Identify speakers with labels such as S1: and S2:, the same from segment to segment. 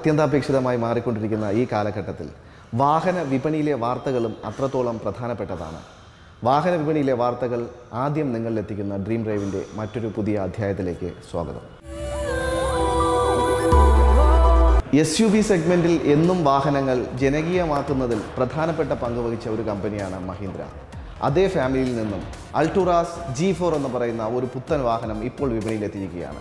S1: അത്യന്താപേക്ഷിതമായി മാറിക്കൊണ്ടിരിക്കുന്ന ഈ കാലഘട്ടത്തിൽ വാഹന വിപണിയിലെ വാർത്തകളും അത്രത്തോളം പ്രധാനപ്പെട്ടതാണ് വാഹന വിപണിയിലെ വാർത്തകൾ ആദ്യം നിങ്ങളിലെത്തിക്കുന്ന ഡ്രീം ഡ്രൈവിൻ്റെ മറ്റൊരു പുതിയ അധ്യായത്തിലേക്ക് സ്വാഗതം എസ് യു വി സെഗ്മെൻറ്റിൽ എന്നും വാഹനങ്ങൾ ജനകീയമാക്കുന്നതിൽ പ്രധാനപ്പെട്ട പങ്ക് വഹിച്ച ഒരു കമ്പനിയാണ് മഹീന്ദ്ര അതേ ഫാമിലിയിൽ നിന്നും അൾട്ടുറാസ് ജി ഫോർ എന്ന് പറയുന്ന ഒരു പുത്തൻ വാഹനം ഇപ്പോൾ വിപണിയിലെത്തിയിരിക്കുകയാണ്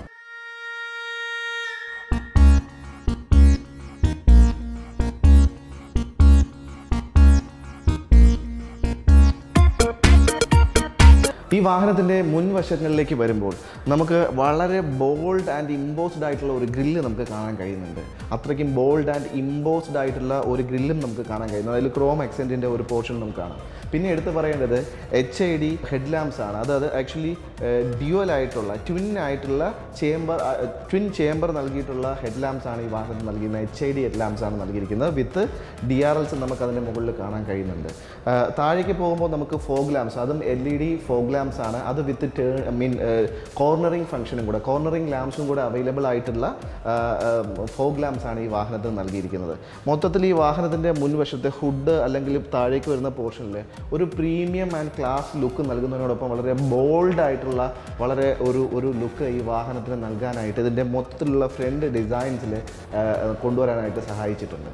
S1: ഈ വാഹനത്തിൻ്റെ മുൻവശങ്ങളിലേക്ക് വരുമ്പോൾ നമുക്ക് വളരെ ബോൾഡ് ആൻഡ് ഇമ്പോസ്ഡ് ആയിട്ടുള്ള ഒരു ഗ്രില്ല് നമുക്ക് കാണാൻ കഴിയുന്നുണ്ട് അത്രയ്ക്കും ബോൾഡ് ആൻഡ് ഇമ്പോസ്ഡ് ആയിട്ടുള്ള ഒരു ഗ്രില്ലും നമുക്ക് കാണാൻ കഴിയുന്നു അതിൽ ക്രോം എക്സെൻറ്റിൻ്റെ ഒരു പോർഷൻ നമുക്ക് കാണാം പിന്നെ എടുത്ത് പറയേണ്ടത് H I D head lamps ആണ് അത് ആക്ച്വലി ഡ്യുവൽ ആയിട്ടുള്ള ട്വിൻ ആയിട്ടുള്ള ചേംബർ ട്വിൻ ചേംബർ നൽകിയിട്ടുള്ള ഹെഡ് ലാംപ്സ് ആണ് ഈ വാഹനത്തിൽ നൽകിയിരുന്നത് H I D head lamps ആണ് നൽകിയിരിക്കുന്നത് വിത്ത് ഡി ആർ എൽസ് നമുക്ക് അതിൻ്റെ മുകളിൽ കാണാൻ കഴിയുന്നുണ്ട് ആ, താഴേക്ക് പോകുമ്പോൾ നമുക്ക് ഫോഗ് ലാംപ്സ് അതും L E D fog lamps ആണ് അത് with turn I mean cornering ഫംഗ്ഷനും കൂടെ കോർണറിങ് ലാംപ്സും കൂടെ അവൈലബിൾ ആയിട്ടുള്ള ഫോഗ് ലാംപ്സ് ആണ് ഈ വാഹനത്തിൽ നൽകിയിരിക്കുന്നത് മൊത്തത്തിൽ ഈ വാഹനത്തിൻ്റെ മുൻവശത്തെ ഹുഡ് അല്ലെങ്കിൽ താഴേക്ക് വരുന്ന പോർഷനിൽ ഒരു പ്രീമിയം ആൻഡ് ക്ലാസ് ലുക്ക് നൽകുന്നതിനോടൊപ്പം വളരെ ബോൾഡ് ആയിട്ടുള്ള വളരെ ഒരു ഒരു ലുക്ക് ഈ വാഹനത്തിന് നൽകാനായിട്ട് ഇതിൻ്റെ മൊത്തത്തിലുള്ള ഫ്രണ്ട് ഡിസൈൻസിൽ കൊണ്ടുവരാനായിട്ട് സഹായിച്ചിട്ടുണ്ട്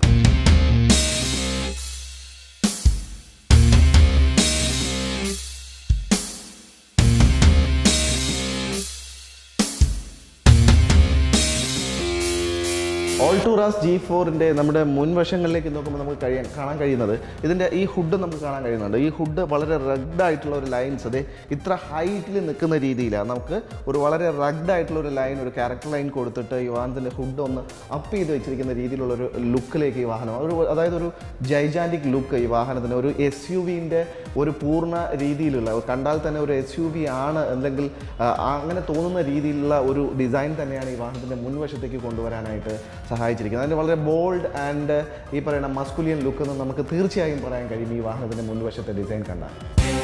S1: ഓൾട്ടൂറാസ് ജി ഫോറിൻ്റെ നമ്മുടെ മുൻവശങ്ങളിലേക്ക് നോക്കുമ്പോൾ നമുക്ക് കഴിയാൻ കാണാൻ കഴിയുന്നത് ഇതിൻ്റെ ഈ ഹുഡ് നമുക്ക് കാണാൻ കഴിയുന്നുണ്ട് ഈ ഹുഡ് വളരെ റഗ്ഡ് ആയിട്ടുള്ള ഒരു ലൈൻസ് അതെ ഇത്ര ഹൈറ്റിൽ നിൽക്കുന്ന രീതിയിലാണ് നമുക്ക് ഒരു വളരെ റഗ്ഡ് ആയിട്ടുള്ള ഒരു ലൈൻ ഒരു ക്യാരക്ടർ ലൈൻ കൊടുത്തിട്ട് ഈ വാഹനത്തിൻ്റെ ഹുഡ് ഒന്ന് അപ്പ് ചെയ്ത് വെച്ചിരിക്കുന്ന രീതിയിലുള്ള ഒരു ലുക്കിലേക്ക് ഈ വാഹനം ഒരു അതായത് ഒരു ജൈജാൻറ്റിക് ലുക്ക് ഈ വാഹനത്തിന് ഒരു എസ് യു വിൻ്റെ ഒരു പൂർണ്ണ രീതിയിലുള്ള കണ്ടാൽ തന്നെ ഒരു എസ് യു വി ആണ് അല്ലെങ്കിൽ ആ, അങ്ങനെ തോന്നുന്ന രീതിയിലുള്ള ഒരു ഡിസൈൻ തന്നെയാണ് ഈ വാഹനത്തിൻ്റെ മുൻവശത്തേക്ക് കൊണ്ടുവരാനായിട്ട് സഹായിച്ചിരിക്കുന്നത് അതിന് വളരെ ബോൾഡ് ആൻഡ് ഈ പറയുന്ന മസ്കുലിയൻ ലുക്ക് എന്ന് നമുക്ക് തീർച്ചയായും പറയാൻ കഴിയും ഈ വാഹനത്തിൻ്റെ മുൻവശത്തെ ഡിസൈൻ കണ്ടാൽ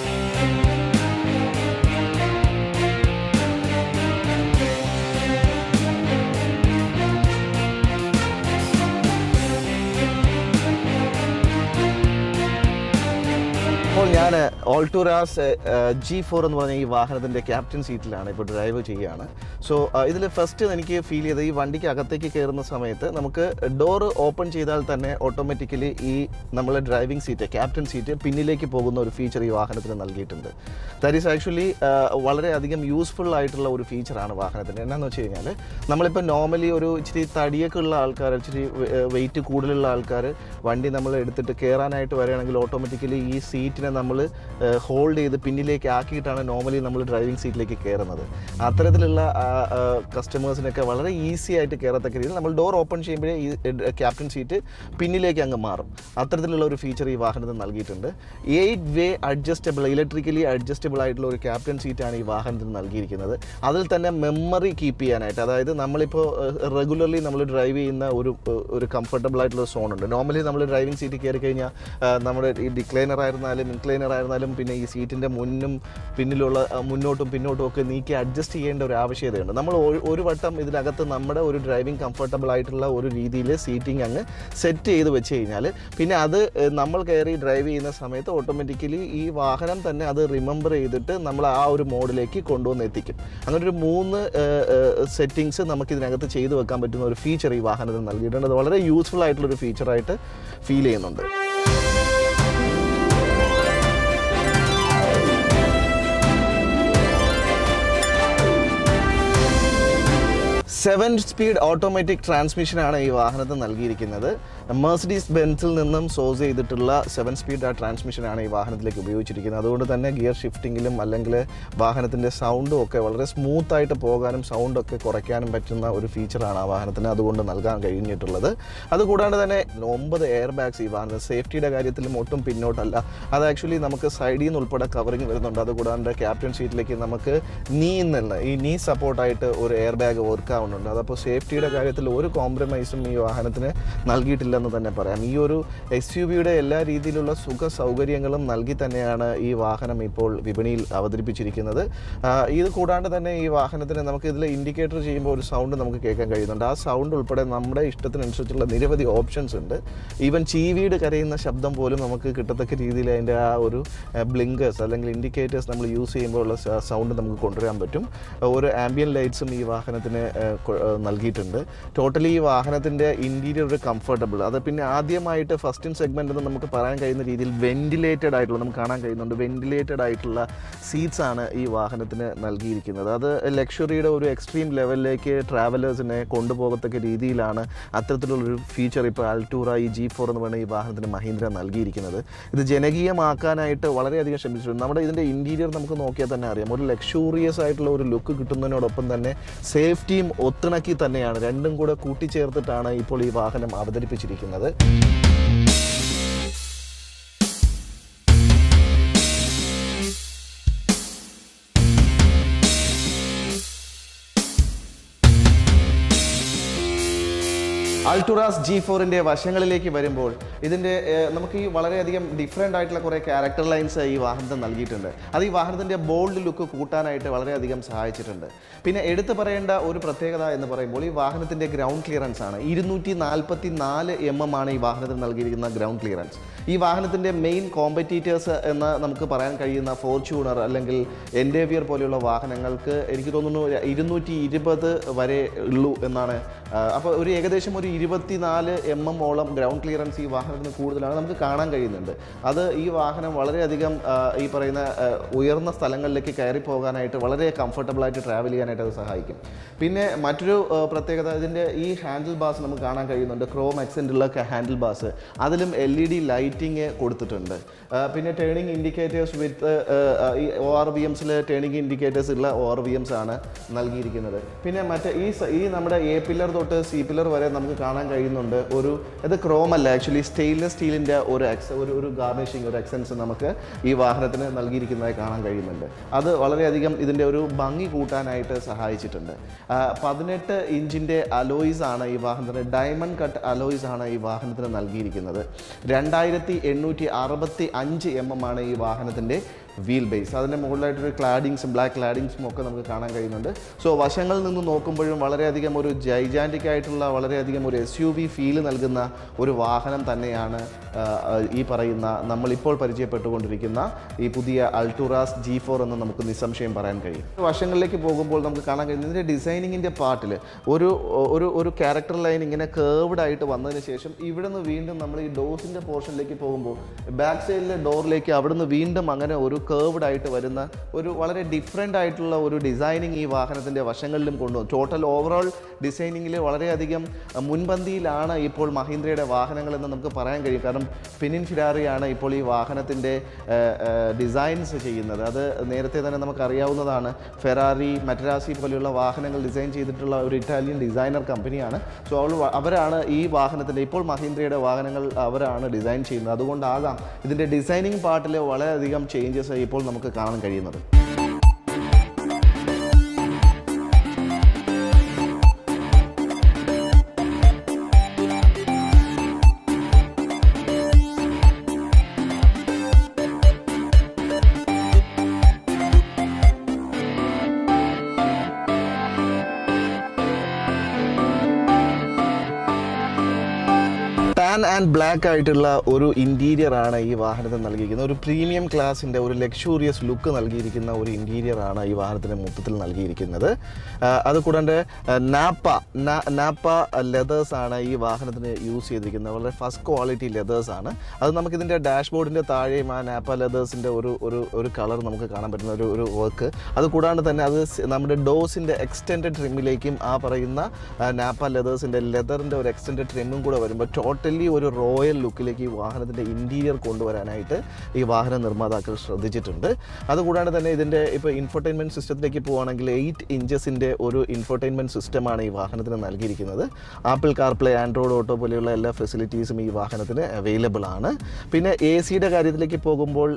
S1: ഇപ്പോൾ ഞാൻ ഓൾട്ടൂറാസ് ജി ഫോർ എന്ന് പറഞ്ഞ ഈ വാഹനത്തിൻ്റെ ക്യാപ്റ്റൻ സീറ്റിലാണ് ഇപ്പോൾ ഡ്രൈവ് ചെയ്യുകയാണ് സോ ഇതിൽ ഫസ്റ്റ് എനിക്ക് ഫീൽ ചെയ്ത് ഈ വണ്ടിക്ക് അകത്തേക്ക് കയറുന്ന സമയത്ത് നമുക്ക് ഡോറ് ഓപ്പൺ ചെയ്താൽ തന്നെ ഓട്ടോമാറ്റിക്കലി ഈ നമ്മൾ ഡ്രൈവിംഗ് സീറ്റ് ക്യാപ്റ്റൻ സീറ്റ് പിന്നിലേക്ക് പോകുന്ന ഒരു ഫീച്ചർ ഈ വാഹനത്തിന് നൽകിയിട്ടുണ്ട് ദാറ്റ് ഈസ് ആക്ച്വലി വളരെയധികം യൂസ്ഫുൾ ആയിട്ടുള്ള ഒരു ഫീച്ചറാണ് വാഹനത്തിന് എന്നാന്ന് വെച്ച് കഴിഞ്ഞാൽ നമ്മളിപ്പോൾ നോർമലി ഒരു ഇച്ചിരി തടിയൊക്കെ ഉള്ള ആൾക്കാർ ഇച്ചിരി വെയിറ്റ് കൂടുതലുള്ള ആൾക്കാർ വണ്ടി നമ്മൾ എടുത്തിട്ട് കയറാനായിട്ട് വരികയാണെങ്കിൽ ഓട്ടോമാറ്റിക്കലി ഈ സീറ്റിനെ നമ്മൾ ഹോൾഡ് ചെയ്ത് പിന്നിലേക്ക് ആക്കിയിട്ടാണ് നോർമലി നമ്മൾ ഡ്രൈവിംഗ് സീറ്റിലേക്ക് കയറുന്നത് അത്തരത്തിലുള്ള കസ്റ്റമേഴ്സിനൊക്കെ വളരെ ഈസി ആയിട്ട് കയറത്തക്ക രീതിയിൽ നമ്മൾ ഡോർ ഓപ്പൺ ചെയ്യുമ്പോഴേ ഈ ക്യാപ്റ്റൻ സീറ്റ് പിന്നിലേക്ക് അങ്ങ് മാറും അത്തരത്തിലുള്ള ഒരു ഫീച്ചർ ഈ വാഹനത്തിൽ നൽകിയിട്ടുണ്ട് eight way adjustable electrically adjustable ആയിട്ടുള്ള ഒരു ക്യാപ്റ്റൻ സീറ്റാണ് ഈ വാഹനത്തിൽ നൽകിയിരിക്കുന്നത് അതിൽ തന്നെ മെമ്മറി കീപ്പ് ചെയ്യാനായിട്ട് അതായത് നമ്മളിപ്പോൾ റെഗുലർലി നമ്മൾ ഡ്രൈവ് ചെയ്യുന്ന ഒരു ഏഹ്, ഒരു കംഫർട്ടബിൾ ആയിട്ടുള്ള സോൺ ഉണ്ട് നോർമലി നമ്മൾ ഡ്രൈവിംഗ് സീറ്റിൽ കയറി കഴിഞ്ഞാൽ ഏഹ്, നമ്മുടെ ഈ ഡിക്ലൈനർ ആയിരുന്നാലും ഇൻക്ലൈനർ ആയിരുന്നാലും പിന്നെ ഈ സീറ്റിൻ്റെ മുന്നും പിന്നിലുള്ള ആ, മുന്നോട്ടും പിന്നോട്ടും ഒക്കെ നീക്കി അഡ്ജസ്റ്റ് ചെയ്യേണ്ട ഒരു ആവശ്യകതയുണ്ട് നമ്മൾ ഒരു- ഒരു വട്ടം ഇതിനകത്ത് നമ്മുടെ ഒരു ഡ്രൈവിംഗ് കംഫർട്ടബിൾ ആയിട്ടുള്ള ഒരു രീതിയിൽ സീറ്റിംഗ് അങ്ങ് സെറ്റ് ചെയ്ത് വെച്ച് കഴിഞ്ഞാൽ പിന്നെ അത് ഏഹ്, നമ്മൾ കയറി ഡ്രൈവ് ചെയ്യുന്ന സമയത്ത് ഓട്ടോമാറ്റിക്കലി ഈ വാഹനം തന്നെ അത് റിമെമ്പർ ചെയ്തിട്ട് നമ്മൾ ആ ഒരു മോഡിലേക്ക് കൊണ്ടുവന്ന് എത്തിക്കും അങ്ങനെ ഒരു മൂന്ന് സെറ്റിങ്സ് നമുക്ക് ഇതിനകത്ത് ചെയ്തു വെക്കാൻ പറ്റുന്ന ഒരു ഫീച്ചർ ഈ വാഹനത്തിൽ നൽകിയിട്ടുണ്ട് അത് വളരെ യൂസ്ഫുൾ ആയിട്ടുള്ള ഒരു ഫീച്ചറായിട്ട് ഫീൽ ചെയ്യുന്നുണ്ട് സെവൻ സ്പീഡ് ഓട്ടോമാറ്റിക് ട്രാൻസ്മിഷനാണ് ഈ വാഹനത്തിൽ നൽകിയിരിക്കുന്നത് മേഴ്സിഡീസ് ബെൻസിൽ നിന്നും സോഴ്സ് ചെയ്തിട്ടുള്ള സെവൻ സ്പീഡ് ആ ട്രാൻസ്മിഷനാണ് ഈ വാഹനത്തിലേക്ക് ഉപയോഗിച്ചിരിക്കുന്നത് അതുകൊണ്ട് തന്നെ ഗിയർ ഷിഫ്റ്റിങ്ങിലും അല്ലെങ്കിൽ വാഹനത്തിൻ്റെ സൗണ്ടും ഒക്കെ വളരെ സ്മൂത്ത് ആയിട്ട് പോകാനും സൗണ്ടൊക്കെ കുറയ്ക്കാനും പറ്റുന്ന ഒരു ഫീച്ചറാണ് ആ വാഹനത്തിന് അതുകൊണ്ട് നൽകാൻ കഴിഞ്ഞിട്ടുള്ളത് അതുകൂടാണ്ട് തന്നെ ഒമ്പത് എയർ ബാഗ്സ് ഈ വാഹനത്തിന് സേഫ്റ്റിയുടെ കാര്യത്തിലും ഒട്ടും പിന്നോട്ടല്ല അത് ആക്ച്വലി നമുക്ക് സൈഡിൽ നിന്ന് ഉൾപ്പെടെ കവറിങ് വരുന്നുണ്ട് അതുകൂടാണ്ട് ക്യാപ്റ്റൻ സീറ്റിലേക്ക് നമുക്ക് നീ എന്നുള്ള ഈ നീ സപ്പോർട്ടായിട്ട് ഒരു എയർ ബാഗ് വർക്ക് ആവുന്നുണ്ട് പറയുന്നുണ്ട് അതപ്പോൾ സേഫ്റ്റിയുടെ കാര്യത്തിൽ ഒരു കോംപ്രമൈസും ഈ വാഹനത്തിന് നൽകിയിട്ടില്ലെന്ന് തന്നെ പറയാം ഈ ഒരു എസ് യു വിയുടെ എല്ലാ രീതിയിലുള്ള സുഖ സൗകര്യങ്ങളും നൽകി തന്നെയാണ് ഈ വാഹനം ഇപ്പോൾ വിപണിയിൽ അവതരിപ്പിച്ചിരിക്കുന്നത് ആ, ഇത് കൂടാണ്ട് തന്നെ ഈ വാഹനത്തിന് നമുക്ക് ഇതിൽ ഇൻഡിക്കേറ്റർ ചെയ്യുമ്പോൾ ഒരു സൗണ്ട് നമുക്ക് കേൾക്കാൻ കഴിയുന്നുണ്ട് ആ സൗണ്ട് ഉൾപ്പെടെ നമ്മുടെ ഇഷ്ടത്തിനനുസരിച്ചുള്ള നിരവധി ഓപ്ഷൻസ് ഉണ്ട് ഈവൻ ചീവീട് കരയുന്ന ശബ്ദം പോലും നമുക്ക് കിട്ടത്തക്ക രീതിയിൽ അതിൻ്റെ ആ ഒരു ബ്ലിങ്കേഴ്സ് അല്ലെങ്കിൽ ഇൻഡിക്കേറ്റേഴ്സ് നമ്മൾ യൂസ് ചെയ്യുമ്പോൾ ഉള്ള സൗണ്ട് നമുക്ക് കൊണ്ടുവരാൻ പറ്റും ഒരു ആംബിയൻ ലൈറ്റ്സും ഈ വാഹനത്തിന് ആ, കൊ- ആ, നൽകിയിട്ടുണ്ട് ടോട്ടലി ഈ വാഹനത്തിൻ്റെ ഇൻറ്റീരിയർ ഒരു കംഫർട്ടബിൾ അത് പിന്നെ ആദ്യമായിട്ട് ഫസ്റ്റ് ഇൻ സെഗ്മെൻ്റ് എന്ന് നമുക്ക് പറയാൻ കഴിയുന്ന രീതിയിൽ വെന്റിലേറ്റഡ് ആയിട്ടുള്ള നമുക്ക് കാണാൻ കഴിയുന്നുണ്ട് വെന്റിലേറ്റഡ് ആയിട്ടുള്ള സീറ്റ്സ് ആണ് ഈ വാഹനത്തിന് നൽകിയിരിക്കുന്നത് അത് ലക്ഷറിയുടെ ഒരു എക്സ്ട്രീം ലെവലിലേക്ക് ട്രാവലേഴ്സിനെ കൊണ്ടുപോകത്തക്ക രീതിയിലാണ് അത്തരത്തിലുള്ളൊരു ഫീച്ചർ ഇപ്പോൾ അൾട്ടൂറ ഈ ജി ഫോർ എന്ന് പറയുന്ന ഈ വാഹനത്തിന് മഹീന്ദ്ര നൽകിയിരിക്കുന്നത് ഇത് ജനകീയമാക്കാനായിട്ട് വളരെയധികം ശ്രമിച്ചിട്ടുണ്ട് നമ്മുടെ ഇതിൻ്റെ ഇൻറ്റീരിയർ നമുക്ക് നോക്കിയാൽ തന്നെ അറിയാം ഒരു ലക്ഷൂറിയസ് ആയിട്ടുള്ള ഒരു ലുക്ക് കിട്ടുന്നതിനോടൊപ്പം തന്നെ സേഫ്റ്റിയും ഒത്തിണക്കി തന്നെയാണ് രണ്ടും കൂടെ കൂട്ടിച്ചേർത്തിട്ടാണ് ഇപ്പോൾ ഈ വാഹനം അവതരിപ്പിച്ചിരിക്കുന്നത് അൾട്ടുറാസ് ജി ഫോറിൻ്റെ വശങ്ങളിലേക്ക് വരുമ്പോൾ ഇതിൻ്റെ ഏഹ്, നമുക്ക് ഈ വളരെയധികം ഡിഫറെൻ്റ് ആയിട്ടുള്ള കുറേ ക്യാരക്ടർ ലൈൻസ് ഈ വാഹനത്തിന് നൽകിയിട്ടുണ്ട് അത് ഈ വാഹനത്തിൻ്റെ ബോൾഡ് ലുക്ക് കൂട്ടാനായിട്ട് വളരെയധികം സഹായിച്ചിട്ടുണ്ട് പിന്നെ എടുത്തു പറയേണ്ട ഒരു പ്രത്യേകത എന്ന് പറയുമ്പോൾ ഈ വാഹനത്തിൻ്റെ ഗ്രൗണ്ട് ക്ലിയറൻസ് ആണ് ഇരുന്നൂറ്റി നാൽപ്പത്തി നാല് എം എം ആണ് ഈ വാഹനത്തിന് നൽകിയിരിക്കുന്ന ഗ്രൗണ്ട് ക്ലിയറൻസ് ഈ വാഹനത്തിൻ്റെ മെയിൻ കോമ്പറ്റീറ്റേഴ്സ് എന്ന് നമുക്ക് പറയാൻ കഴിയുന്ന ഫോർച്യൂണർ അല്ലെങ്കിൽ എൻഡേവിയർ പോലെയുള്ള വാഹനങ്ങൾക്ക് എനിക്ക് തോന്നുന്നു ഇരുന്നൂറ്റി ഇരുപത് വരെ ഉള്ളൂ എന്നാണ് അപ്പോൾ ഒരു ഏകദേശം ഒരു ഇരുപത്തിനാല് എം എം ഓളം ഗ്രൗണ്ട് ക്ലിയറൻസ് ഈ വാഹനത്തിന് കൂടുതലാണ് നമുക്ക് കാണാൻ കഴിയുന്നുണ്ട് അത് ഈ വാഹനം വളരെയധികം ആ, ഈ പറയുന്ന ആ, ഉയർന്ന സ്ഥലങ്ങളിലേക്ക് കയറി പോകാനായിട്ട് വളരെ കംഫർട്ടബിളായിട്ട് ട്രാവൽ ചെയ്യാനായിട്ട് അത് സഹായിക്കും പിന്നെ മറ്റൊരു ആ, പ്രത്യേകത ഇതിൻ്റെ ഈ ഹാൻഡിൽ ബാസ് നമുക്ക് കാണാൻ കഴിയുന്നുണ്ട് ക്രോം എക്സെൻ്റ് ഉള്ള ഹാൻഡിൽ ബാസ് അതിലും എൽ ഇ ഡി ലൈറ്റിംഗ് കൊടുത്തിട്ടുണ്ട് ആ, പിന്നെ ടേണിംഗ് ഇൻഡിക്കേറ്റേഴ്സ് വിത്ത് ഈ ഒ ആർ വി എംസിൽ ടേണിംഗ് ഇൻഡിക്കേറ്റേഴ്സ് ഉള്ള ഒ ആർ വി എംസ് ആണ് നൽകിയിരിക്കുന്നത് പിന്നെ മറ്റേ ഈ സ- ഈ നമ്മുടെ എ പില്ലർ തൊട്ട് സി പില്ലർ വരെ നമുക്ക് കാണാൻ കഴിയുന്നുണ്ട് ഒരു ഇത് ക്രോം അല്ല ആക്ച്വലി സ്റ്റെയിൻലെസ് സ്റ്റീലിൻ്റെ ഒരു എക്സ് ഒരു ഒരു ഗാർണിഷിങ് ഒരു എക്സൻസ് നമുക്ക് ഈ വാഹനത്തിന് നൽകിയിരിക്കുന്നതായി കാണാൻ കഴിയുന്നുണ്ട് അത് വളരെയധികം ഇതിൻ്റെ ഒരു ഭംഗി കൂട്ടാനായിട്ട് സഹായിച്ചിട്ടുണ്ട് ആ, പതിനെട്ട് ഇഞ്ചിൻ്റെ അലോയ്സ് ആണ് ഈ വാഹനത്തിന് ഡയമണ്ട് കട്ട് അലോയ്സ് ആണ് ഈ വാഹനത്തിന് നൽകിയിരിക്കുന്നത് രണ്ടായിരത്തി എണ്ണൂറ്റി അറുപത്തി അഞ്ച് എം എം ആണ് ഈ വാഹനത്തിൻ്റെ വീൽ ബേസ് അതിൻ്റെ മുകളിലായിട്ടൊരു ക്ലാഡിങ്സും ബ്ലാക്ക് ക്ലാഡിങ്സും ഒക്കെ നമുക്ക് കാണാൻ കഴിയുന്നുണ്ട് സോ വശങ്ങളിൽ നിന്ന് നോക്കുമ്പോഴും വളരെയധികം ഒരു ജൈജാൻറ്റിക് ആയിട്ടുള്ള വളരെയധികം ഒരു എസ് യു വി ഫീല് നൽകുന്ന ഒരു വാഹനം തന്നെയാണ് ആ, ആ, ഈ പറയുന്ന നമ്മളിപ്പോൾ പരിചയപ്പെട്ടുകൊണ്ടിരിക്കുന്ന ഈ പുതിയ അൾട്ടുറാസ് ജി ഫോർ എന്ന് നമുക്ക് നിസ്സംശയം പറയാൻ കഴിയും വശങ്ങളിലേക്ക് പോകുമ്പോൾ നമുക്ക് കാണാൻ കഴിയുന്നത് ഇതിൻ്റെ ഡിസൈനിങ്ങിൻ്റെ പാർട്ടിൽ ഒരു ഒരു ഒരു ക്യാരക്ടർ ലൈൻ ഇങ്ങനെ കേർവ്ഡ് ആയിട്ട് വന്നതിന് ശേഷം ഇവിടെ നിന്ന് വീണ്ടും നമ്മൾ ഈ ഡോസിൻ്റെ പോർഷനിലേക്ക് പോകുമ്പോൾ ബാക്ക് സൈഡിലെ ഡോറിലേക്ക് അവിടെ നിന്ന് വീണ്ടും അങ്ങനെ ഒരു കേർവ്ഡ് ആയിട്ട് വരുന്ന ഒരു വളരെ ഡിഫറെൻ്റ് ആയിട്ടുള്ള ഒരു ഡിസൈനിങ് ഈ വാഹനത്തിൻ്റെ വശങ്ങളിലും കൊണ്ടുവന്നു ടോട്ടൽ ഓവറോൾ ഡിസൈനിങ്ങിൽ വളരെയധികം അഹ്, മുൻപന്തിയിലാണ് ഇപ്പോൾ മഹീന്ദ്രയുടെ വാഹനങ്ങൾ എന്ന് നമുക്ക് പറയാൻ കഴിയും കാരണം ഫിനിൻ ഫിരാറിയാണ് ഇപ്പോൾ ഈ വാഹനത്തിൻ്റെ ഡിസൈൻസ് ചെയ്യുന്നത് അത് നേരത്തെ തന്നെ നമുക്ക് അറിയാവുന്നതാണ് ഫെറാറി മറ്റരാസി പോലെയുള്ള വാഹനങ്ങൾ ഡിസൈൻ ചെയ്തിട്ടുള്ള ഒരു ഇറ്റാലിയൻ ഡിസൈനർ കമ്പനിയാണ് സോ അവൾ വ- അവരാണ് ഈ വാഹനത്തിൻ്റെ ഇപ്പോൾ മഹീന്ദ്രയുടെ വാഹനങ്ങൾ അവരാണ് ഡിസൈൻ ചെയ്യുന്നത് അതുകൊണ്ടാകാം ഇതിൻ്റെ ഡിസൈനിങ് പാർട്ടിൽ വളരെയധികം ചേഞ്ചസ് ഇപ്പോൾ നമുക്ക് കാണാൻ കഴിയുന്നത് ടാൻ ആൻഡ് ബ്ലാക്ക് ആയിട്ടുള്ള ഒരു ഇൻറ്റീരിയർ ആണ് ഈ വാഹനത്തിന് നൽകിയിരിക്കുന്നത് ഒരു പ്രീമിയം ക്ലാസിൻ്റെ ഒരു ലക്ഷൂറിയസ് ലുക്ക് നൽകിയിരിക്കുന്ന ഒരു ഇൻറ്റീരിയർ ആണ് ഈ വാഹനത്തിന് മൊത്തത്തിൽ നൽകിയിരിക്കുന്നത് ആ, അതുകൂടാണ്ട് ആ, നാപ്പ നാ- നാപ്പ ലെതേഴ്സ് ആണ് ഈ വാഹനത്തിന് യൂസ് ചെയ്തിരിക്കുന്നത് വളരെ ഫസ്റ്റ് ക്വാളിറ്റി ലെതേഴ്സ് ആണ് അത് നമുക്ക് ഇതിൻ്റെ ഡാഷ്ബോർഡിൻ്റെ താഴെയും ആ നാപ്പ ലെതേഴ്സിൻ്റെ ഒരു ഒരു ഒരു കളർ നമുക്ക് കാണാൻ പറ്റുന്ന ഒരു ഒരു വർക്ക് അത് കൂടാണ്ട് തന്നെ അത് സ് നമ്മുടെ ഡോസിൻ്റെ എക്സ്റ്റെൻഡ് ട്രിമ്മിലേക്കും ആ പറയുന്ന നാപ്പ ലെതേഴ്സിൻ്റെ ലെതറിൻ്റെ ഒരു എക്സ്റ്റെൻഡ് ട്രിമ്മും കൂടെ വരുമ്പോൾ ടോട്ടലി ഒരു റോയൽ ലുക്കിലേക്ക് ഈ വാഹനത്തിൻ്റെ ഇൻറ്റീരിയർ കൊണ്ടുവരാനായിട്ട് ഈ വാഹന നിർമ്മാതാക്കൾ ശ്രദ്ധിച്ചിട്ടുണ്ട് അതുകൂടാതെ തന്നെ ഇതിൻ്റെ ഇപ്പോൾ ഇൻഫർടൈൻമെൻറ്റ് സിസ്റ്റത്തിലേക്ക് പോവുകയാണെങ്കിൽ എയ്റ്റ് ഇഞ്ചസിൻ്റെ ഒരു ഇൻഫർടൈൻമെൻറ്റ് സിസ്റ്റമാണ് ഈ വാഹനത്തിന് നൽകിയിരിക്കുന്നത് ആപ്പിൾ കാർപ്ലേ ആൻഡ്രോയിഡ് ഓട്ടോ പോലെയുള്ള എല്ലാ ഫെസിലിറ്റീസും ഈ വാഹനത്തിന് അവൈലബിൾ ആണ് പിന്നെ എ സിയുടെ കാര്യത്തിലേക്ക് പോകുമ്പോൾ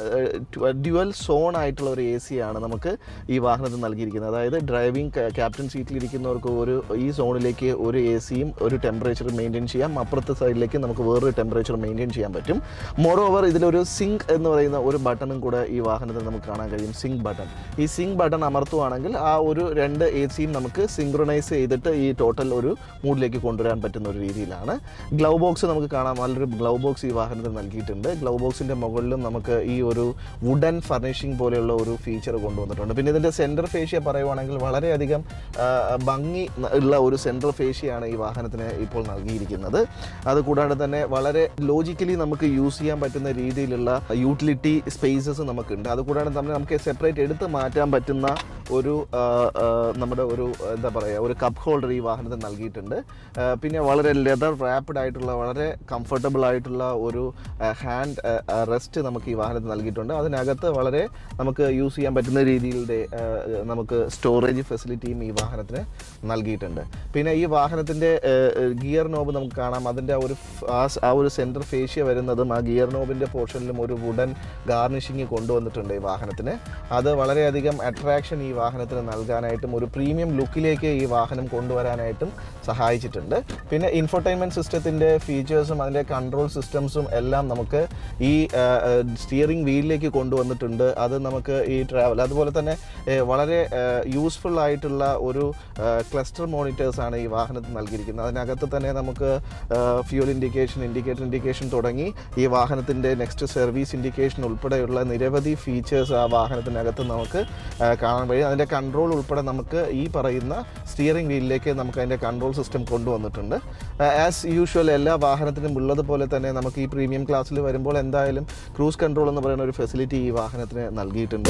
S1: ഡ്യുവൽ സോൺ ആയിട്ടുള്ള ഒരു എ സി ആണ് നമുക്ക് ഈ വാഹനത്തിൽ നൽകിയിരിക്കുന്നത് അതായത് ഡ്രൈവിംഗ് ക്യാപ്റ്റൻ സീറ്റിലിരിക്കുന്നവർക്ക് ഒരു ഈ സോണിലേക്ക് ഒരു എ സിയും ഒരു ടെമ്പറേച്ചർ മെയിൻറ്റെയിൻ ചെയ്യാം അപ്പുറത്തെ സൈഡിലേക്ക് നമുക്ക് വേറൊരു ടെമ്പറേച്ചർ മെയിൻറ്റെയിൻ ചെയ്യാൻ പറ്റും മോർ ഓവർ ഇതിലൊരു സിങ്ക് എന്ന് പറയുന്ന ഒരു ബട്ടണും കൂടെ ഈ വാഹനത്തിൽ നമുക്ക് കാണാൻ കഴിയും സിങ്ക് ബട്ടൺ ഈ സിങ്ക് ബട്ടൺ അമർത്തുവാണെങ്കിൽ ആ ഒരു രണ്ട് എ സിയും നമുക്ക് സിങ്ക്രണൈസ് ചെയ്തിട്ട് ഈ ടോട്ടൽ ഒരു മൂഡിലേക്ക് കൊണ്ടുവരാൻ പറ്റുന്ന ഒരു രീതിയിലാണ് ഗ്ലൗ ബോക്സ് നമുക്ക് കാണാം നല്ലൊരു ഗ്ലൗ ബോക്സ് ഈ വാഹനത്തിൽ നൽകിയിട്ടുണ്ട് ഗ്ലൗ ബോക്സിൻ്റെ മുകളിലും നമുക്ക് ഈ ഒരു വുഡൻ ഫർണിഷിംഗ് പോലെയുള്ള ഒരു ഫീച്ചർ കൊണ്ടുവന്നിട്ടുണ്ട് പിന്നെ ഇതിൻ്റെ സെൻറ്റർ ഫേഷ്യ പറയുവാണെങ്കിൽ വളരെയധികം ആ, ഭംഗി ഉള്ള ഒരു സെൻട്രൽ ഫേഷ്യയാണ് ഈ വാഹനത്തിന് ഇപ്പോൾ നൽകിയിരിക്കുന്നത് അതുകൂടാതെ തന്നെ വളരെ ലോജിക്കലി നമുക്ക് യൂസ് ചെയ്യാൻ പറ്റുന്ന രീതിയിലുള്ള യൂട്ടിലിറ്റി സ്പേസസ് നമുക്കുണ്ട് അതുകൂടാതെ തന്നെ നമുക്ക് സെപ്പറേറ്റ് എടുത്ത് മാറ്റാൻ പറ്റുന്ന ഒരു ആ, ആ, നമ്മുടെ ഒരു എന്താ പറയുക ഒരു കപ്പ് ഹോൾഡർ ഈ വാഹനത്തിൽ നൽകിയിട്ടുണ്ട് ആ, പിന്നെ വളരെ ലെതർ റാപ്പിഡ് ആയിട്ടുള്ള വളരെ കംഫർട്ടബിൾ ആയിട്ടുള്ള ഒരു ഹാൻഡ് റെസ്റ്റ് നമുക്ക് ഈ വാഹനത്തിൽ നൽകിയിട്ടുണ്ട് അതിനകത്ത് വളരെ നമുക്ക് യൂസ് ചെയ്യാൻ പറ്റുന്ന രീതിയിലുള്ള ആ, നമുക്ക് സ്റ്റോറേജ് ഫെസിലിറ്റിയും ഈ വാഹനത്തിന് നൽകിയിട്ടുണ്ട് പിന്നെ ഈ വാഹനത്തിൻ്റെ ഗിയർ നോബ് നമുക്ക് കാണാം അതിൻ്റെ ആ ഒരു ഫ്- ആ സ്- ആ ഒരു സെൻറ്റർ ഫേഷ്യ വരുന്നതും ആ ഗിയർ നോബിൻ്റെ പോർഷനിലും ഒരു വുഡൻ ഗാർണിഷിങ് കൊണ്ടുവന്നിട്ടുണ്ട് ഈ വാഹനത്തിന് അത് വളരെയധികം അട്രാക്ഷൻ ഈ വാഹനത്തിന് നൽകാനായിട്ടും ഒരു പ്രീമിയം ലുക്കിലേക്ക് ഈ വാഹനം കൊണ്ടുവരാനായിട്ടും സഹായിച്ചിട്ടുണ്ട് പിന്നെ ഇൻഫർടൈൻമെൻറ്റ് സിസ്റ്റത്തിൻ്റെ ഫീച്ചേഴ്സും അതിൻ്റെ കൺട്രോൾ സിസ്റ്റംസും എല്ലാം നമുക്ക് ഈ സ്റ്റിയറിംഗ് വീലിലേക്ക് കൊണ്ടുവന്നിട്ടുണ്ട് അത് നമുക്ക് ഈ ട്രാവൽ അതുപോലെ തന്നെ ഏഹ്, വളരെ യൂസ്ഫുൾ ആയിട്ടുള്ള ഒരു ക്ലസ്റ്റർ മോണിറ്റേഴ്സ് ആണ് ഈ വാഹനത്തിൽ നൽകിയിരിക്കുന്നത് അതിനകത്ത് തന്നെ നമുക്ക് ഫ്യൂൽ ഇൻഡിക്കേഷൻ ഇൻഡിക്കേറ്റർ ഇൻഡിക്കേഷൻ തുടങ്ങി ഈ വാഹനത്തിൻ്റെ നെക്സ്റ്റ് സർവീസ് ഇൻഡിക്കേഷൻ ഉൾപ്പെടെയുള്ള നിരവധി ഫീച്ചേഴ്സ് ആ വാഹനത്തിനകത്ത് നമുക്ക് ആ, കാണാൻ കഴിയും അതിൻ്റെ കൺട്രോൾ ഉൾപ്പെടെ നമുക്ക് ഈ പറയുന്ന സ്റ്റിയറിംഗ് വീലിലേക്ക് നമുക്ക് അതിൻ്റെ കൺട്രോൾ സിസ്റ്റം കൊണ്ടുവന്നിട്ടുണ്ട് ആസ് യൂഷ്വൽ എല്ലാ വാഹനത്തിനും ഉള്ളതുപോലെ തന്നെ നമുക്ക് ഈ പ്രീമിയം ക്ലാസ്സിൽ വരുമ്പോൾ എന്തായാലും ക്രൂസ് കൺട്രോൾ എന്ന് പറയുന്ന ഒരു ഫെസിലിറ്റി ഈ വാഹനത്തിന് നൽകിയിട്ടുണ്ട്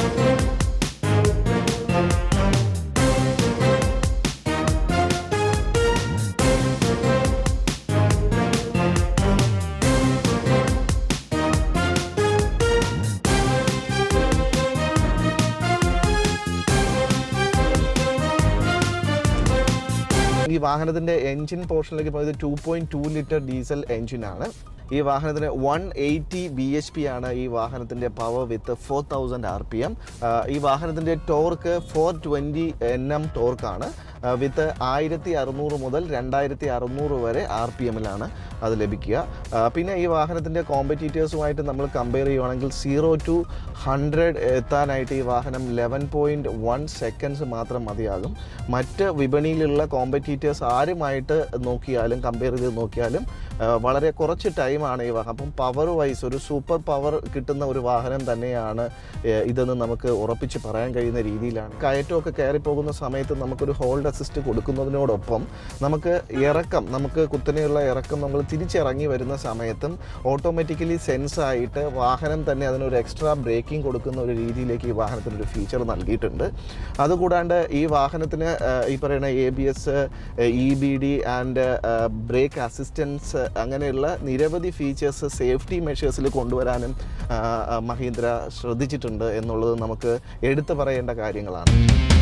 S1: ഈ വാഹനത്തിൻ്റെ എൻജിൻ പോർഷനിലേക്ക് പോയത് two point two litre diesel എൻജിനാണ് ഈ വാഹനത്തിന് one eighty B H P ആണ് ഈ വാഹനത്തിൻ്റെ power with four thousand R P M ഈ വാഹനത്തിൻ്റെ torque four twenty N M ടോർക്കാണ് വിത്ത് ആയിരത്തി അറുന്നൂറ് മുതൽ രണ്ടായിരത്തി അറുന്നൂറ് വരെ ആർ പി എമ്മിലാണ് അത് ലഭിക്കുക ആ, പിന്നെ ഈ വാഹനത്തിൻ്റെ കോമ്പറ്റീറ്റേഴ്സുമായിട്ട് നമ്മൾ കമ്പയർ ചെയ്യുവാണെങ്കിൽ സീറോ ടു ഹൺഡ്രഡ് എത്താനായിട്ട് ഈ വാഹനം ലെവൻ പോയിൻറ്റ് വൺ സെക്കൻഡ്സ് മാത്രം മതിയാകും മറ്റ് വിപണിയിലുള്ള കോമ്പറ്റീറ്റേഴ്സ് ആരുമായിട്ട് നോക്കിയാലും കമ്പയർ ചെയ്ത് നോക്കിയാലും ആ, വളരെ കുറച്ച് ടൈമാണ് ഈ വാഹനം അപ്പം പവർ വൈസ് ഒരു സൂപ്പർ പവർ കിട്ടുന്ന ഒരു വാഹനം തന്നെയാണ് ഏ, ഇതെന്ന് നമുക്ക് ഉറപ്പിച്ച് പറയാൻ കഴിയുന്ന രീതിയിലാണ് കയറ്റമൊക്കെ കയറി പോകുന്ന സമയത്ത് നമുക്കൊരു ഹോൾഡ് അസിസ്റ്റ് കൊടുക്കുന്നതിനോടൊപ്പം നമുക്ക് ഇറക്കം നമുക്ക് കുത്തനെയുള്ള ഇറക്കം നമ്മൾ തിരിച്ചിറങ്ങി വരുന്ന സമയത്തും ഓട്ടോമാറ്റിക്കലി സെൻസ് ആയിട്ട് വാഹനം തന്നെ അതിനൊരു എക്സ്ട്രാ ബ്രേക്കിംഗ് കൊടുക്കുന്ന ഒരു രീതിയിലേക്ക് ഈ വാഹനത്തിന് ഒരു ഫീച്ചർ നൽകിയിട്ടുണ്ട് അതുകൂടാണ്ട് ഈ വാഹനത്തിന് ആ, ഈ പറയുന്ന A B S E B D and brake assistance അങ്ങനെയുള്ള നിരവധി ഫീച്ചേഴ്സ് സേഫ്റ്റി മെഷേഴ്സിൽ കൊണ്ടുവരാനും ആ, ആ, മഹീന്ദ്ര ശ്രദ്ധിച്ചിട്ടുണ്ട് എന്നുള്ളത് നമുക്ക് എടുത്തു പറയേണ്ട കാര്യങ്ങളാണ്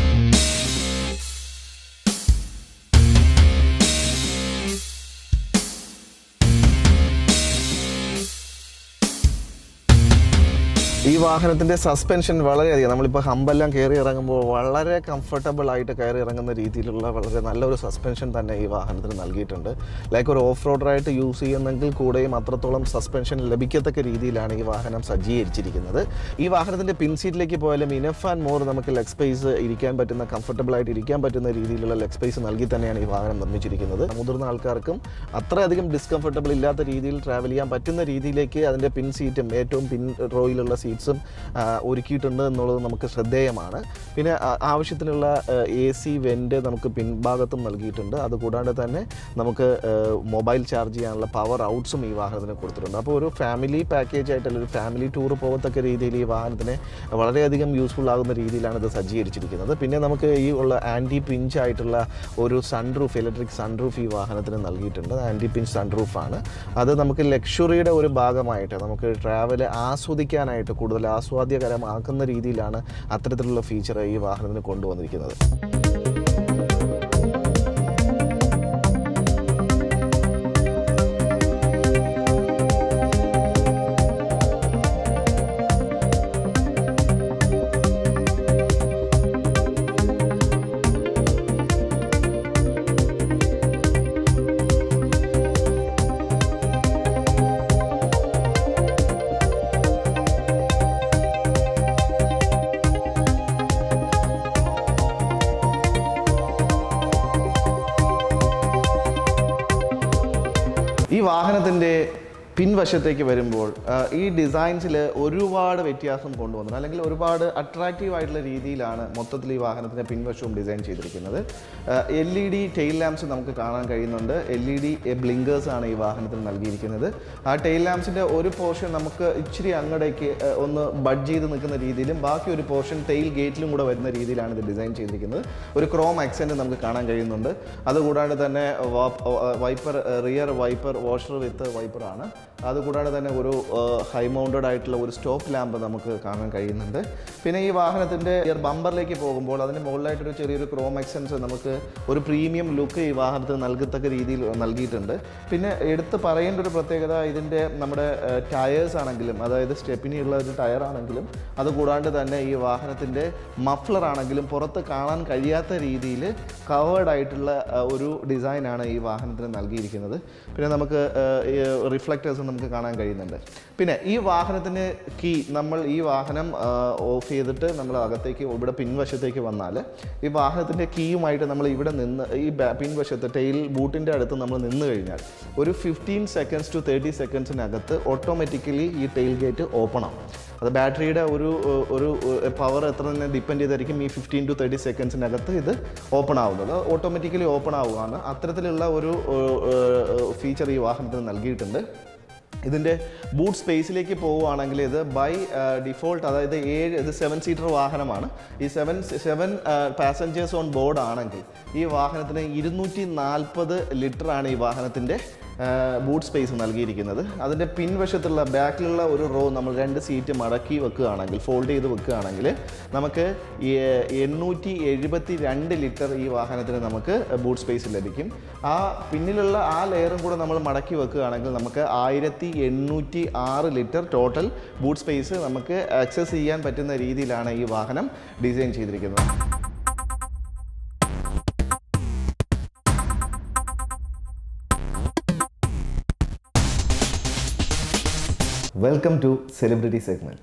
S1: ഈ വാഹനത്തിൻ്റെ സസ്പെൻഷൻ വളരെയധികം നമ്മളിപ്പോൾ ഹമ്പെല്ലാം കയറി ഇറങ്ങുമ്പോൾ വളരെ കംഫർട്ടബിൾ ആയിട്ട് കയറി ഇറങ്ങുന്ന രീതിയിലുള്ള വളരെ നല്ലൊരു സസ്പെൻഷൻ തന്നെ ഈ വാഹനത്തിന് നൽകിയിട്ടുണ്ട് ലൈക്ക് ഒരു ഓഫ് റോഡറായിട്ട് യൂസ് ചെയ്യുന്നെങ്കിൽ കൂടെയും അത്രത്തോളം സസ്പെൻഷൻ ലഭിക്കത്തക്ക രീതിയിലാണ് ഈ വാഹനം സജ്ജീകരിച്ചിരിക്കുന്നത് ഈ വാഹനത്തിൻ്റെ പിൻ സീറ്റിലേക്ക് പോയാലും ഇനഫ് ആൻഡ് മോർ നമുക്ക് ലെഗ് സ്പേസ് ഇരിക്കാൻ പറ്റുന്ന കംഫർട്ടബിൾ ആയിട്ട് ഇരിക്കാൻ പറ്റുന്ന രീതിയിലുള്ള ലെഗ് സ്പേസ് നൽകി തന്നെയാണ് ഈ വാഹനം നിർമ്മിച്ചിരിക്കുന്നത് മുതിർന്ന ആൾക്കാർക്കും അത്രയധികം ഡിസ്കംഫർട്ടബിൾ ഇല്ലാത്ത രീതിയിൽ ട്രാവൽ ചെയ്യാൻ പറ്റുന്ന രീതിയിലേക്ക് അതിൻ്റെ പിൻ സീറ്റും ഏറ്റവും പിൻ റോയിലുള്ള സീറ്റ്സ് ഫെസിലിറ്റീസും ഒരുക്കിയിട്ടുണ്ട് എന്നുള്ളത് നമുക്ക് ശ്രദ്ധേയമാണ് പിന്നെ ആ, ആവശ്യത്തിനുള്ള എ സി വെൻ്റ് നമുക്ക് പിൻഭാഗത്തും നൽകിയിട്ടുണ്ട് അതുകൂടാതെ തന്നെ നമുക്ക് മൊബൈൽ ചാർജ് ചെയ്യാനുള്ള പവർ ഔട്ട്സും ഈ വാഹനത്തിന് കൊടുത്തിട്ടുണ്ട് അപ്പോൾ ഒരു ഫാമിലി പാക്കേജ് ആയിട്ട് അല്ലെങ്കിൽ ഒരു ഫാമിലി ടൂർ പോകത്തക്ക രീതിയിൽ ഈ വാഹനത്തിന് വളരെയധികം യൂസ്ഫുൾ ആകുന്ന രീതിയിലാണ് ഇത് സജ്ജീകരിച്ചിരിക്കുന്നത് പിന്നെ നമുക്ക് ഈ ഉള്ള ആൻറ്റി പിഞ്ച് ആയിട്ടുള്ള ഒരു സൺറൂഫ് ഇലക്ട്രിക് സൺറൂഫ് ഈ വാഹനത്തിന് നൽകിയിട്ടുണ്ട് ആൻറ്റി പിഞ്ച് സൺറൂഫാണ് അത് നമുക്ക് ലക്ഷറിയുടെ ഒരു ഭാഗമായിട്ട് നമുക്ക് ട്രാവൽ ആസ്വദിക്കാനായിട്ട് കൂടുതൽ ആസ്വാദ്യകരമാക്കുന്ന രീതിയിലാണ് അത്തരത്തിലുള്ള ഫീച്ചർ ഈ വാഹനത്തിന് കൊണ്ടുവന്നിരിക്കുന്നത് ഈ വാഹനത്തിൻ്റെ പിൻവശത്തേക്ക് വരുമ്പോൾ ആ, ഈ ഡിസൈൻസിൽ ഒരുപാട് വ്യത്യാസം കൊണ്ടുവന്നു അല്ലെങ്കിൽ ഒരുപാട് അട്രാക്റ്റീവ് ആയിട്ടുള്ള രീതിയിലാണ് മൊത്തത്തിൽ ഈ വാഹനത്തിൻ്റെ പിൻവശവും ഡിസൈൻ ചെയ്തിരിക്കുന്നത് L E D tail lamps നമുക്ക് കാണാൻ കഴിയുന്നുണ്ട് എൽ ഇ ഡി ബ്ലിങ്കേഴ്സ് ആണ് ഈ വാഹനത്തിന് നൽകിയിരിക്കുന്നത് ആ ടെയിൽ ലാംപ്സിൻ്റെ ഒരു പോർഷൻ നമുക്ക് ഇച്ചിരി അങ്ങടേക്ക് ആ, ഒന്ന് ബഡ് ചെയ്ത് നിൽക്കുന്ന രീതിയിലും ബാക്കി ഒരു പോർഷൻ ടെയിൽ ഗേറ്റിലും കൂടെ വരുന്ന രീതിയിലാണ് ഇത് ഡിസൈൻ ചെയ്തിരിക്കുന്നത് ഒരു ക്രോം ആക്സെൻറ്റ് നമുക്ക് കാണാൻ കഴിയുന്നുണ്ട് അതുകൂടാതെ തന്നെ wiper rear wiper washer with വൈപ്പറാണ് അതുകൂടാതെ തന്നെ ഒരു ഹൈ മൗണ്ടഡ് ആയിട്ടുള്ള ഒരു സ്റ്റോപ്പ് ലാമ്പ് നമുക്ക് കാണാൻ കഴിയുന്നുണ്ട് പിന്നെ ഈ വാഹനത്തിൻ്റെ ബമ്പറിലേക്ക് പോകുമ്പോൾ അതിന് മുകളിലായിട്ടൊരു ചെറിയൊരു ക്രോം എക്സൻസ് നമുക്ക് ഒരു പ്രീമിയം ലുക്ക് ഈ വാഹനത്തിന് നൽകത്തക്ക രീതിയിൽ നൽകിയിട്ടുണ്ട് പിന്നെ എടുത്ത് പറയേണ്ട ഒരു പ്രത്യേകത ഇതിൻ്റെ നമ്മുടെ ടയേഴ്സ് ആണെങ്കിലും അതായത് സ്റ്റെപ്പിനിയുള്ള ഒരു ടയർ ആണെങ്കിലും അതുകൂടാണ്ട് തന്നെ ഈ വാഹനത്തിൻ്റെ മഫ്ലർ ആണെങ്കിലും പുറത്ത് കാണാൻ കഴിയാത്ത രീതിയിൽ കവേർഡ് ആയിട്ടുള്ള ആ, ഒരു ഡിസൈനാണ് ഈ വാഹനത്തിന് നൽകിയിരിക്കുന്നത് പിന്നെ നമുക്ക് റിഫ്ലക്റ്റേഴ്സ് നമുക്ക് കാണാൻ കഴിയുന്നുണ്ട് പിന്നെ ഈ വാഹനത്തിന് കീ നമ്മൾ ഈ വാഹനം ഓഫ് ചെയ്തിട്ട് നമ്മൾ അകത്തേക്ക് ഇവിടെ പിൻവശത്തേക്ക് വന്നാൽ ഈ വാഹനത്തിൻ്റെ കീയുമായിട്ട് നമ്മൾ ഇവിടെ നിന്ന് ഈ ബാ- പിൻവശത്ത് ടെയിൽ ബൂട്ടിൻ്റെ അടുത്ത് നമ്മൾ നിന്ന് കഴിഞ്ഞാൽ ഒരു ഫിഫ്റ്റീൻ സെക്കൻഡ്സ് ടു തേർട്ടി സെക്കൻഡ്സിനകത്ത് ഓട്ടോമാറ്റിക്കലി ഈ ടെയിൽ ഗേറ്റ് ഓപ്പൺ ആവും അത് ബാറ്ററിയുടെ ഒരു ഒരു പവർ എത്ര തന്നെ ഡിപ്പെൻഡ് ചെയ്തായിരിക്കും ഈ ഫിഫ്റ്റീൻ ടു തേർട്ടി സെക്കൻഡ്സിനകത്ത് ഇത് ഓപ്പൺ ആവുന്നത് ഓട്ടോമാറ്റിക്കലി ഓപ്പൺ ആവുകയാണ് അത്തരത്തിലുള്ള ഒരു ഫീച്ചർ ഈ വാഹനത്തിന് നൽകിയിട്ടുണ്ട് ഇതിൻ്റെ ബൂട്ട് സ്പേസിലേക്ക് പോവുകയാണെങ്കിൽ ഇത് ബൈ ഡിഫോൾട്ട് അതായത് ഏഴ് ഇത് സെവൻ സീറ്റർ വാഹനമാണ് ഈ seven seven passengers on board ആണെങ്കിൽ ഈ വാഹനത്തിന് ഇരുന്നൂറ്റി നാൽപ്പത് ലിറ്ററാണ് ഈ വാഹനത്തിൻ്റെ ബൂട്ട് സ്പേസ് നൽകിയിരിക്കുന്നത് അതിൻ്റെ പിൻവശത്തുള്ള ബാക്കിലുള്ള ഒരു റോ നമ്മൾ രണ്ട് സീറ്റ് മടക്കി വെക്കുകയാണെങ്കിൽ ഫോൾഡ് ചെയ്ത് വെക്കുകയാണെങ്കിൽ നമുക്ക് ഈ എണ്ണൂറ്റി എഴുപത്തി രണ്ട് ലിറ്റർ ഈ വാഹനത്തിന് നമുക്ക് ബൂട്ട് സ്പേസ് ലഭിക്കും ആ പിന്നിലുള്ള ആ ലെയറും കൂടെ നമ്മൾ മടക്കി വെക്കുകയാണെങ്കിൽ നമുക്ക് ആയിരത്തി എണ്ണൂറ്റി ആറ് ലിറ്റർ ടോട്ടൽ ബൂട്ട് സ്പേസ് നമുക്ക് ആക്സസ് ചെയ്യാൻ പറ്റുന്ന രീതിയിലാണ് ഈ വാഹനം ഡിസൈൻ ചെയ്തിരിക്കുന്നത് വെൽക്കം ടു സെലിബ്രിറ്റി സെഗ്മെന്റ്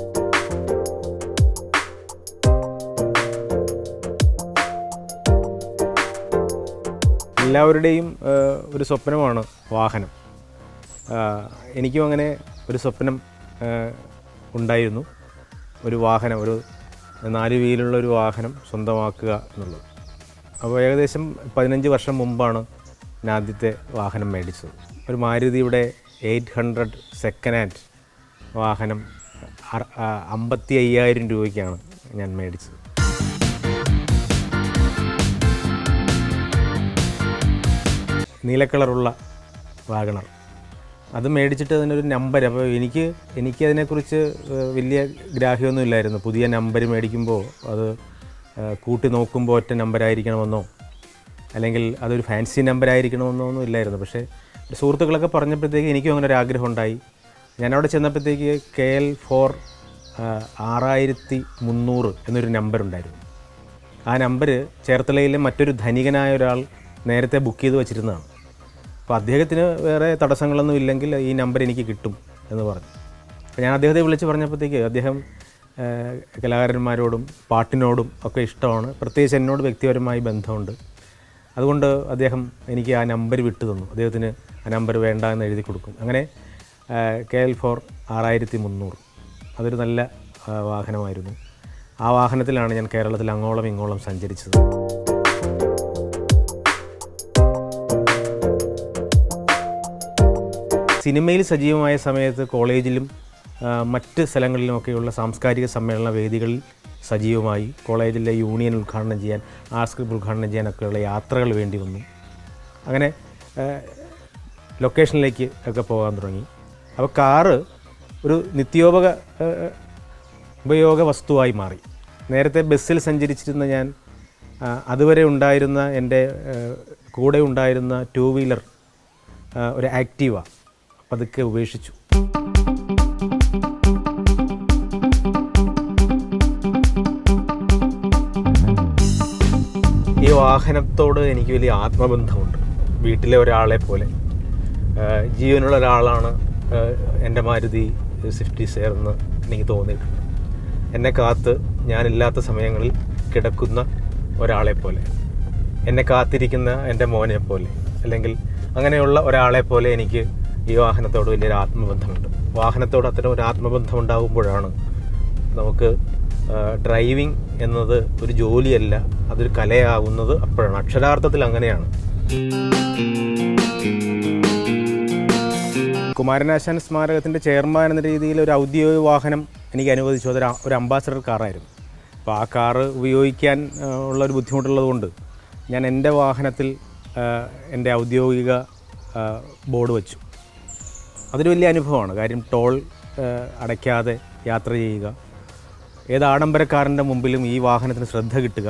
S2: എല്ലാവരുടെയും ആ, ഒരു സ്വപ്നമാണ് വാഹനം ആ, എനിക്കും അങ്ങനെ ഒരു സ്വപ്നം ആ, ഉണ്ടായിരുന്നു ഒരു വാഹനം ഒരു നാല് വീലുള്ള ഒരു വാഹനം സ്വന്തമാക്കുക എന്നുള്ളത് അപ്പോൾ ഏകദേശം പതിനഞ്ച് വർഷം മുമ്പാണ് ഞാൻ ആദ്യത്തെ വാഹനം മേടിച്ചത് ഒരു മാരുതിയുടെ എയ്റ്റ് ഹൺഡ്രഡ് സെക്കൻഡ് ഹാൻഡ് വാഹനം അറ- ആ, അമ്പത്തി അയ്യായിരം രൂപയ്ക്കാണ് ഞാൻ മേടിച്ചത് നീല കളറുള്ള വാഗണർ അത് മേടിച്ചിട്ട് അതിനൊരു നമ്പർ അപ്പോൾ എനിക്ക് എനിക്ക് അതിനെക്കുറിച്ച് ഏഹ്, വലിയ ഗ്രാഹ്യമൊന്നും ഇല്ലായിരുന്നു പുതിയ നമ്പർ മേടിക്കുമ്പോൾ അത് ഏഹ്, കൂട്ടി നോക്കുമ്പോൾ ഒറ്റ നമ്പരായിരിക്കണമെന്നോ അല്ലെങ്കിൽ അതൊരു ഫാൻസി നമ്പർ ആയിരിക്കണമെന്നോ ഒന്നും ഇല്ലായിരുന്നു പക്ഷേ സുഹൃത്തുക്കളൊക്കെ പറഞ്ഞപ്പോഴത്തേക്ക് എനിക്കും അങ്ങനെ ഒരു ആഗ്രഹം ഉണ്ടായി ഞാനവിടെ ചെന്നപ്പോഴത്തേക്ക് കെ എൽ ഫോർ ആറായിരത്തി മുന്നൂറ് എന്നൊരു നമ്പർ ഉണ്ടായിരുന്നു ആ നമ്പർ ചേർത്തലയിലെ മറ്റൊരു ധനികനായ ഒരാൾ നേരത്തെ ബുക്ക് ചെയ്ത് വെച്ചിരുന്നതാണ് അപ്പോൾ അദ്ദേഹത്തിന് വേറെ തടസ്സങ്ങളൊന്നും ഇല്ലെങ്കിൽ ഈ നമ്പർ എനിക്ക് കിട്ടും എന്ന് പറഞ്ഞു അപ്പോൾ ഞാൻ അദ്ദേഹത്തെ വിളിച്ച് പറഞ്ഞപ്പോഴത്തേക്ക് അദ്ദേഹം ആ, കലാകാരന്മാരോടും പാട്ടിനോടും ഒക്കെ ഇഷ്ടമാണ് പ്രത്യേകിച്ച് എന്നോട് വ്യക്തിപരമായി ബന്ധമുണ്ട് അതുകൊണ്ട് അദ്ദേഹം എനിക്ക് ആ നമ്പർ വിട്ടു തന്നു അദ്ദേഹത്തിന് ആ നമ്പർ വേണ്ട എന്ന് എഴുതി കൊടുക്കും അങ്ങനെ കെ എൽ ഫോർ ആറായിരത്തി മുന്നൂറ് അതൊരു നല്ല ആ, വാഹനമായിരുന്നു ആ വാഹനത്തിലാണ് ഞാൻ കേരളത്തിൽ അങ്ങോളം ഇങ്ങോളം സഞ്ചരിച്ചത് സിനിമയിൽ സജീവമായ സമയത്ത് കോളേജിലും ആ, മറ്റ് സ്ഥലങ്ങളിലുമൊക്കെയുള്ള സാംസ്കാരിക സമ്മേളന വേദികളിൽ സജീവമായി കോളേജിലെ യൂണിയൻ ഉദ്ഘാടനം ചെയ്യാൻ ആർട്സ് ക്ലബ് ഉദ്ഘാടനം ചെയ്യാനൊക്കെയുള്ള യാത്രകൾ വേണ്ടി വന്നു അങ്ങനെ ആ, ലൊക്കേഷനിലേക്ക് ഒക്കെ പോകാൻ തുടങ്ങി അപ്പോൾ കാറ് ഒരു നിത്യോപക ആ, ഉപയോഗ വസ്തുവായി മാറി നേരത്തെ ബസ്സിൽ സഞ്ചരിച്ചിരുന്ന ഞാൻ ആ, അതുവരെ ഉണ്ടായിരുന്ന എൻ്റെ ആ, കൂടെ ഉണ്ടായിരുന്ന ടൂ വീലർ ആ, ഒരു ആക്റ്റീവ പതുക്കെ ഉപേക്ഷിച്ചു ഈ വാഹനത്തോട് എനിക്ക് വലിയ ആത്മബന്ധമുണ്ട് വീട്ടിലെ ഒരാളെ പോലെ ആ, ജീവനുള്ള ഒരാളാണ് ആ, എൻ്റെ മാരുതി സ്വിഫ്റ്റ് ഡിസയർ എന്ന് എനിക്ക് തോന്നിയിട്ടുണ്ട് എന്നെ കാത്ത് ഞാനില്ലാത്ത സമയങ്ങളിൽ കിടക്കുന്ന ഒരാളെ പോലെ എന്നെ കാത്തിരിക്കുന്ന എൻ്റെ മോനെ പോലെ അല്ലെങ്കിൽ അങ്ങനെയുള്ള ഒരാളെ പോലെ എനിക്ക് ഈ വാഹനത്തോട് വലിയൊരു ആത്മബന്ധമുണ്ട് വാഹനത്തോട് അത്തരം ഒരു ആത്മബന്ധം ഉണ്ടാകുമ്പോഴാണ് നമുക്ക് ഡ്രൈവിംഗ് എന്നത് ഒരു ജോലിയല്ല അതൊരു കലയാകുന്നത് അപ്പോഴാണ് അക്ഷരാർത്ഥത്തിൽ അങ്ങനെയാണ് കുമാരനാശാൻ സ്മാരകത്തിൻ്റെ ചെയർമാൻ എന്ന രീതിയിൽ ഒരു ഔദ്യോഗിക വാഹനം എനിക്ക് അനുവദിച്ചു അതൊരു അ- ഒരു അംബാസഡർ കാറായിരുന്നു അപ്പോൾ ആ കാറ് ഉപയോഗിക്കാൻ ആ, ഉള്ള ഒരു ബുദ്ധിമുട്ടുള്ളത് കൊണ്ട് ഞാൻ എൻ്റെ വാഹനത്തിൽ ആ, എൻ്റെ ഔദ്യോഗിക ആ, ബോർഡ് വെച്ചു അതൊരു വലിയ അനുഭവമാണ് കാര്യം ടോൾ ആ, അടയ്ക്കാതെ യാത്ര ചെയ്യുക ഏത് ആഡംബരക്കാരൻ്റെ മുമ്പിലും ഈ വാഹനത്തിന് ശ്രദ്ധ കിട്ടുക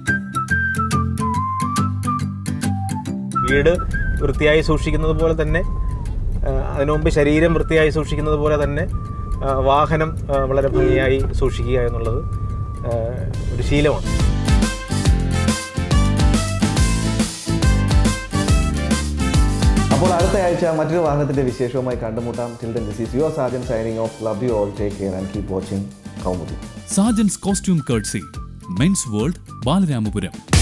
S2: വീട് വൃത്തിയായി സൂക്ഷിക്കുന്നത് പോലെ തന്നെ ആ, അതിനു മുമ്പ് ശരീരം വൃത്തിയായി സൂക്ഷിക്കുന്നത് പോലെ തന്നെ ആ, വാഹനം ആ, വളരെ ഭംഗിയായി സൂക്ഷിക്കുക എന്നുള്ളത് ആ, ഒരു ശീലമാണ്
S1: അപ്പോൾ അടുത്ത ആഴ്ച മറ്റൊരു വാഹനത്തിന്റെ വിശേഷവുമായി കണ്ടുമുട്ടാം till then this is your Sajan signing off love you all take care and keep watching Kaumudi
S3: Sajan's costume courtesy Men's World Balaramapuram